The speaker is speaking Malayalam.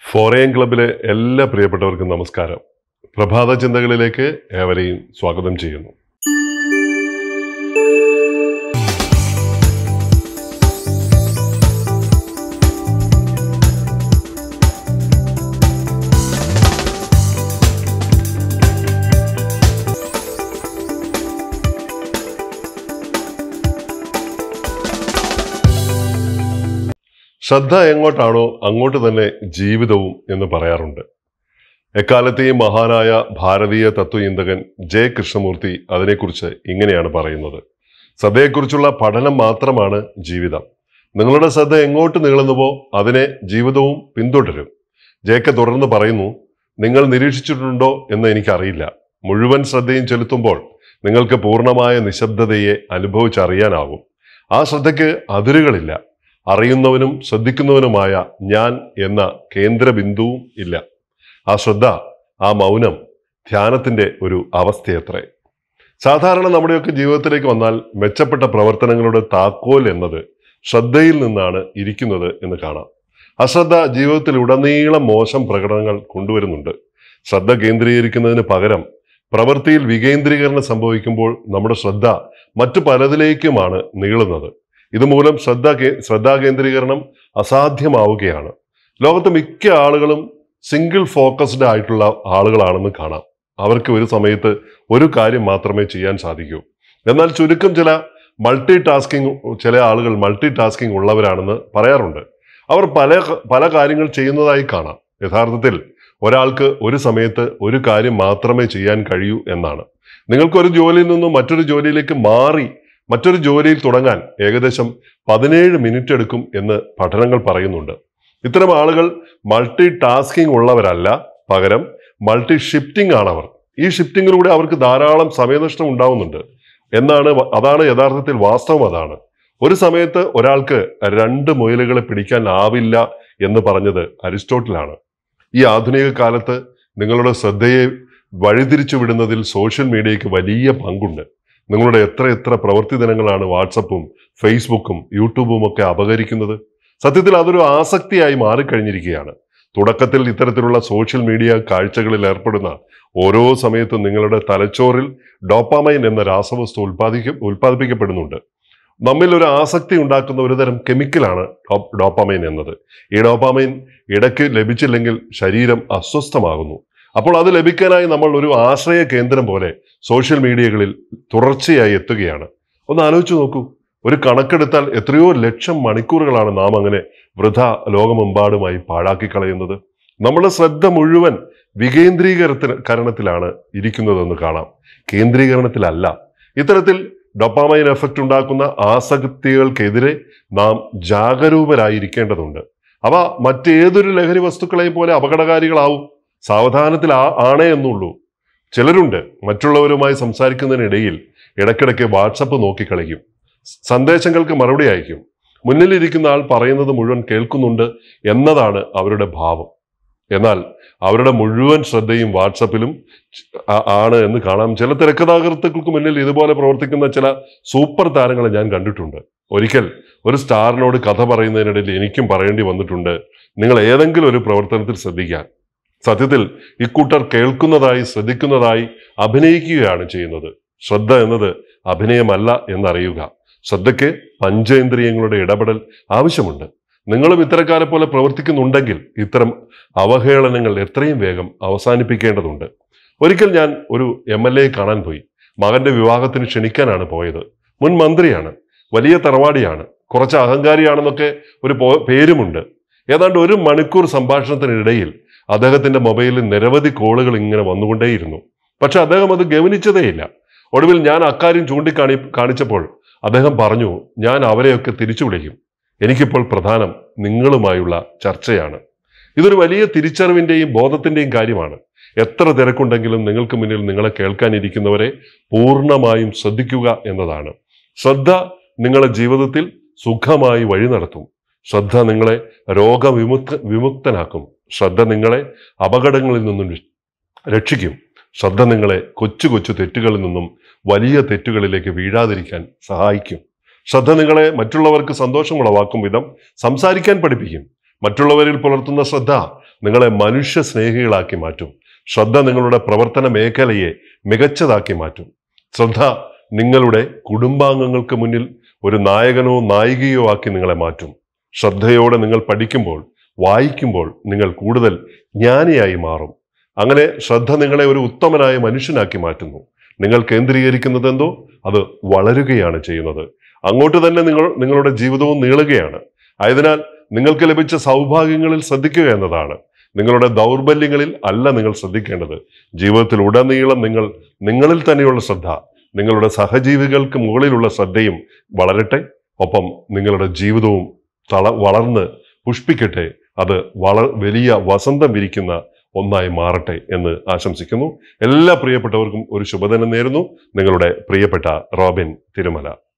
ഫോറേൻ ക്ലബിലെ എല്ലാ പ്രിയപ്പെട്ടവർക്കും നമസ്കാരം പ്രഭാത ചിന്തകളിലേക്ക് ഏവരെയും സ്വാഗതം ചെയ്യുന്നു ശ്രദ്ധ എങ്ങോട്ടാണോ അങ്ങോട്ട് തന്നെ ജീവിതവും എന്ന് പറയാറുണ്ട് എക്കാലത്തെയും മഹാനായ ഭാരതീയ തത്വചിന്തകൻ ജെ കൃഷ്ണമൂർത്തി അതിനെക്കുറിച്ച് ഇങ്ങനെയാണ് പറയുന്നത് ശ്രദ്ധയെക്കുറിച്ചുള്ള പഠനം മാത്രമാണ് ജീവിതം നിങ്ങളുടെ ശ്രദ്ധ എങ്ങോട്ട് നീളുന്നുവോ അതിനെ ജീവിതവും പിന്തുടരും ജേക്ക് തുടർന്ന് പറയുന്നു നിങ്ങൾ നിരീക്ഷിച്ചിട്ടുണ്ടോ എന്ന് എനിക്കറിയില്ല മുഴുവൻ ശ്രദ്ധയും ചെലുത്തുമ്പോൾ നിങ്ങൾക്ക് പൂർണ്ണമായ നിശബ്ദതയെ അനുഭവിച്ചറിയാനാകും ആ ശ്രദ്ധയ്ക്ക് അതിരുകളില്ല അറിയുന്നവനും ശ്രദ്ധിക്കുന്നവനുമായ ഞാൻ എന്ന കേന്ദ്ര ബിന്ദുവും ഇല്ല ആ ശ്രദ്ധ ആ മൗനം ധ്യാനത്തിന്റെ ഒരു അവസ്ഥയത്രേ സാധാരണ നമ്മുടെയൊക്കെ ജീവിതത്തിലേക്ക് വന്നാൽ മെച്ചപ്പെട്ട പ്രവർത്തനങ്ങളുടെ താക്കോൽ എന്നത് ശ്രദ്ധയിൽ നിന്നാണ് ഇരിക്കുന്നത് എന്ന് കാണാം അശ്രദ്ധ ജീവിതത്തിൽ ഉടനീളം മോശം പ്രകടനങ്ങൾ കൊണ്ടുവരുന്നുണ്ട് ശ്രദ്ധ കേന്ദ്രീകരിക്കുന്നതിന് പകരം പ്രവൃത്തിയിൽ വികേന്ദ്രീകരണം സംഭവിക്കുമ്പോൾ നമ്മുടെ ശ്രദ്ധ മറ്റു പലതിലേക്കുമാണ് നീളുന്നത് ഇതുമൂലം ശ്രദ്ധ കേ- ശ്രദ്ധാകേന്ദ്രീകരണം അസാധ്യമാവുകയാണ് ലോകത്ത് മിക്ക ആളുകളും സിംഗിൾ ഫോക്കസ്ഡ് ആയിട്ടുള്ള ആളുകളാണെന്ന് കാണാം അവർക്ക് ഒരു സമയത്ത് ഒരു കാര്യം മാത്രമേ ചെയ്യാൻ സാധിക്കൂ എന്നാൽ ചുരുക്കം ചില മൾട്ടി ടാസ്കിങ് ചില ആളുകൾ മൾട്ടി ടാസ്കിങ് ഉള്ളവരാണെന്ന് പറയാറുണ്ട് അവർ പല പല കാര്യങ്ങൾ ചെയ്യുന്നതായി കാണാം യഥാർത്ഥത്തിൽ ഒരാൾക്ക് ഒരു സമയത്ത് ഒരു കാര്യം മാത്രമേ ചെയ്യാൻ കഴിയൂ എന്നാണ് നിങ്ങൾക്ക് ഒരു ജോലിയിൽ നിന്നും മറ്റൊരു ജോലിയിലേക്ക് മാറി മറ്റൊരു ജോലിയിൽ തുടങ്ങാൻ ഏകദേശം പതിനേഴ് മിനിറ്റ് എടുക്കും എന്ന് പഠനങ്ങൾ പറയുന്നുണ്ട് ഇത്തരം ആളുകൾ മൾട്ടി ടാസ്കിംഗ് ഉള്ളവരല്ല പകരം മൾട്ടി ഷിഫ്റ്റിംഗ് ആണവർ ഈ ഷിഫ്റ്റിങ്ങിലൂടെ അവർക്ക് ധാരാളം സമയനഷ്ടം ഉണ്ടാവുന്നുണ്ട് എന്നാണ് വ- അതാണ് യഥാർത്ഥത്തിൽ വാസ്തവം അതാണ് ഒരു സമയത്ത് ഒരാൾക്ക് രണ്ട് മുയലുകളെ പിടിക്കാനാവില്ല എന്ന് പറഞ്ഞത് അരിസ്റ്റോട്ടിലാണ് ഈ ആധുനിക കാലത്ത് നിങ്ങളുടെ ശ്രദ്ധയെ വഴിതിരിച്ചു വിടുന്നതിൽ സോഷ്യൽ മീഡിയയ്ക്ക് വലിയ പങ്കുണ്ട് നിങ്ങളുടെ എത്ര എത്ര പ്രവൃത്തി ദിനങ്ങളാണ് വാട്സപ്പും ഫേസ്ബുക്കും യൂട്യൂബും ഒക്കെ അപകരിക്കുന്നത് സത്യത്തിൽ അതൊരു ആസക്തിയായി മാറിക്കഴിഞ്ഞിരിക്കുകയാണ് തുടക്കത്തിൽ ഇത്തരത്തിലുള്ള സോഷ്യൽ മീഡിയ കാഴ്ചകളിൽ ഏർപ്പെടുന്ന ഓരോ സമയത്തും നിങ്ങളുടെ തലച്ചോറിൽ ഡോപ്പാമൈൻ എന്ന രാസവസ്തു ഉൽപ്പാദിക്ക ഉൽപ്പാദിപ്പിക്കപ്പെടുന്നുണ്ട് നമ്മിൽ ഒരു ആസക്തി ഉണ്ടാക്കുന്ന ഒരുതരം കെമിക്കലാണ് ഡോ- ഡോപ്പാമൈൻ എന്നത് ഈ ഡോപ്പാമൈൻ ഇടയ്ക്ക് ലഭിച്ചില്ലെങ്കിൽ ശരീരം അസ്വസ്ഥമാകുന്നു അപ്പോൾ അത് ലഭിക്കാനായി നമ്മൾ ഒരു ആശ്രയ കേന്ദ്രം പോലെ സോഷ്യൽ മീഡിയകളിൽ തുടർച്ചയായി എത്തുകയാണ് ഒന്ന് ആലോചിച്ച് നോക്കൂ ഒരു കണക്കെടുത്താൽ എത്രയോ ലക്ഷം മണിക്കൂറുകളാണ് നാം അങ്ങനെ വൃഥ ലോകമെമ്പാടുമായി പാഴാക്കി കളയുന്നത് നമ്മുടെ ശ്രദ്ധ മുഴുവൻ വികേന്ദ്രീകരണത്തിന് കരണത്തിലാണ് ഇരിക്കുന്നതെന്ന് കാണാം കേന്ദ്രീകരണത്തിലല്ല ഇത്തരത്തിൽ ഡൊപ്പാമൈൻ എഫക്റ്റ് ഉണ്ടാക്കുന്ന ആസക്തികൾക്കെതിരെ നാം ജാഗരൂകരായിരിക്കേണ്ടതുണ്ട് അവ മറ്റേതൊരു ലഹരി വസ്തുക്കളെയും പോലെ അപകടകാരികളാവും സാവധാനത്തിൽ ആ ആണേ എന്നുള്ളൂ ചിലരുണ്ട് മറ്റുള്ളവരുമായി സംസാരിക്കുന്നതിനിടയിൽ ഇടയ്ക്കിടയ്ക്ക് വാട്സപ്പ് നോക്കിക്കളിക്കും സന്ദേശങ്ങൾക്ക് മറുപടി അയക്കും മുന്നിലിരിക്കുന്ന ആൾ പറയുന്നത് മുഴുവൻ കേൾക്കുന്നുണ്ട് എന്നതാണ് അവരുടെ ഭാവം എന്നാൽ അവരുടെ മുഴുവൻ ശ്രദ്ധയും വാട്സപ്പിലും ആ- ആണ് എന്ന് കാണാം ചില തിരക്കഥാകൃത്തുക്കൾക്ക് മുന്നിൽ ഇതുപോലെ പ്രവർത്തിക്കുന്ന ചില സൂപ്പർ താരങ്ങളെ ഞാൻ കണ്ടിട്ടുണ്ട് ഒരിക്കൽ ഒരു സ്റ്റാറിനോട് കഥ പറയുന്നതിനിടയിൽ എനിക്കും പറയേണ്ടി വന്നിട്ടുണ്ട് നിങ്ങൾ ഏതെങ്കിലും ഒരു പ്രവർത്തനത്തിൽ ശ്രദ്ധിക്കാൻ സത്യത്തിൽ ഇക്കൂട്ടർ കേൾക്കുന്നതായി ശ്രദ്ധിക്കുന്നതായി അഭിനയിക്കുകയാണ് ചെയ്യുന്നത് ശ്രദ്ധ എന്നത് അഭിനയമല്ല എന്നറിയുക ശ്രദ്ധയ്ക്ക് പഞ്ചേന്ദ്രിയങ്ങളുടെ ഇടപെടൽ ആവശ്യമുണ്ട് നിങ്ങളും ഇത്തരക്കാരെ പോലെ പ്രവർത്തിക്കുന്നുണ്ടെങ്കിൽ ഇത്തരം അവഹേളനങ്ങൾ എത്രയും വേഗം അവസാനിപ്പിക്കേണ്ടതുണ്ട് ഒരിക്കൽ ഞാൻ ഒരു എം എൽ എ കാണാൻ പോയി മകന്റെ വിവാഹത്തിന് ക്ഷണിക്കാനാണ് പോയത് മുൻ മന്ത്രിയാണ് വലിയ തറവാടിയാണ് കുറച്ച് അഹങ്കാരിയാണെന്നൊക്കെ ഒരു പോ- പേരുമുണ്ട് ഏതാണ്ട് ഒരു മണിക്കൂർ സംഭാഷണത്തിനിടയിൽ അദ്ദേഹത്തിന്റെ മൊബൈലിൽ നിരവധി കോളുകൾ ഇങ്ങനെ വന്നുകൊണ്ടേയിരുന്നു പക്ഷെ അദ്ദേഹം അത് ഗവനിച്ചതേയില്ല ഒടുവിൽ ഞാൻ അക്കാര്യം ചൂണ്ടിക്കാണി കാണിച്ചപ്പോൾ അദ്ദേഹം പറഞ്ഞു ഞാൻ അവരെയൊക്കെ തിരിച്ചു വിളിക്കും എനിക്കിപ്പോൾ പ്രധാനം നിങ്ങളുമായുള്ള ചർച്ചയാണ് ഇതൊരു വലിയ തിരിച്ചറിവിന്റെയും ബോധത്തിന്റെയും കാര്യമാണ് എത്ര തിരക്കുണ്ടെങ്കിലും നിങ്ങൾക്ക് മുന്നിൽ നിങ്ങളെ കേൾക്കാനിരിക്കുന്നവരെ പൂർണ്ണമായും ശ്രദ്ധിക്കുക എന്നതാണ് ശ്രദ്ധ നിങ്ങളെ ജീവിതത്തിൽ സുഖമായി വഴി നടത്തും ശ്രദ്ധ നിങ്ങളെ രോഗവിമുക്ത വിമുക്തനാക്കും ശ്രദ്ധ നിങ്ങളെ അപകടങ്ങളിൽ നിന്നും രക്ഷ- രക്ഷിക്കും ശ്രദ്ധ നിങ്ങളെ കൊച്ചു കൊച്ചു തെറ്റുകളിൽ നിന്നും വലിയ തെറ്റുകളിലേക്ക് വീഴാതിരിക്കാൻ സഹായിക്കും ശ്രദ്ധ നിങ്ങളെ മറ്റുള്ളവർക്ക് സന്തോഷം ഉളവാക്കും വിധം സംസാരിക്കാൻ പഠിപ്പിക്കും മറ്റുള്ളവരിൽ പുലർത്തുന്ന ശ്രദ്ധ നിങ്ങളെ മനുഷ്യ സ്നേഹികളാക്കി മാറ്റും ശ്രദ്ധ നിങ്ങളുടെ പ്രവർത്തന മേഖലയെ മികച്ചതാക്കി മാറ്റും ശ്രദ്ധ നിങ്ങളുടെ കുടുംബാംഗങ്ങൾക്ക് മുന്നിൽ ഒരു നായകനോ നായികയോ ആക്കി നിങ്ങളെ മാറ്റും ശ്രദ്ധയോടെ നിങ്ങൾ പഠിക്കുമ്പോൾ വായിക്കുമ്പോൾ നിങ്ങൾ കൂടുതൽ ജ്ഞാനിയായി മാറും അങ്ങനെ ശ്രദ്ധ നിങ്ങളെ ഒരു ഉത്തമനായ മനുഷ്യനാക്കി മാറ്റുന്നു നിങ്ങൾ കേന്ദ്രീകരിക്കുന്നത് എന്തോ അത് വളരുകയാണ് ചെയ്യുന്നത് അങ്ങോട്ട് തന്നെ നിങ്ങൾ നിങ്ങളുടെ ജീവിതവും നീളുകയാണ് ആയതിനാൽ നിങ്ങൾക്ക് ലഭിച്ച സൗഭാഗ്യങ്ങളിൽ ശ്രദ്ധിക്കുക എന്നതാണ് നിങ്ങളുടെ ദൗർബല്യങ്ങളിൽ അല്ല നിങ്ങൾ ശ്രദ്ധിക്കേണ്ടത് ജീവിതത്തിൽ ഉടനീളം നിങ്ങൾ നിങ്ങളിൽ തന്നെയുള്ള ശ്രദ്ധ നിങ്ങളുടെ സഹജീവികൾക്ക് മുകളിലുള്ള ശ്രദ്ധയും വളരട്ടെ ഒപ്പം നിങ്ങളുടെ ജീവിതവും തള വളർന്ന് പുഷ്പിക്കട്ടെ അത് വള വലിയ വസന്തം വിരിക്കുന്ന ഒന്നായി മാറട്ടെ എന്ന് ആശംസിക്കുന്നു എല്ലാ പ്രിയപ്പെട്ടവർക്കും ഒരു ശുഭദിനം നേരുന്നു നിങ്ങളുടെ പ്രിയപ്പെട്ട റോബിൻ തിരുമല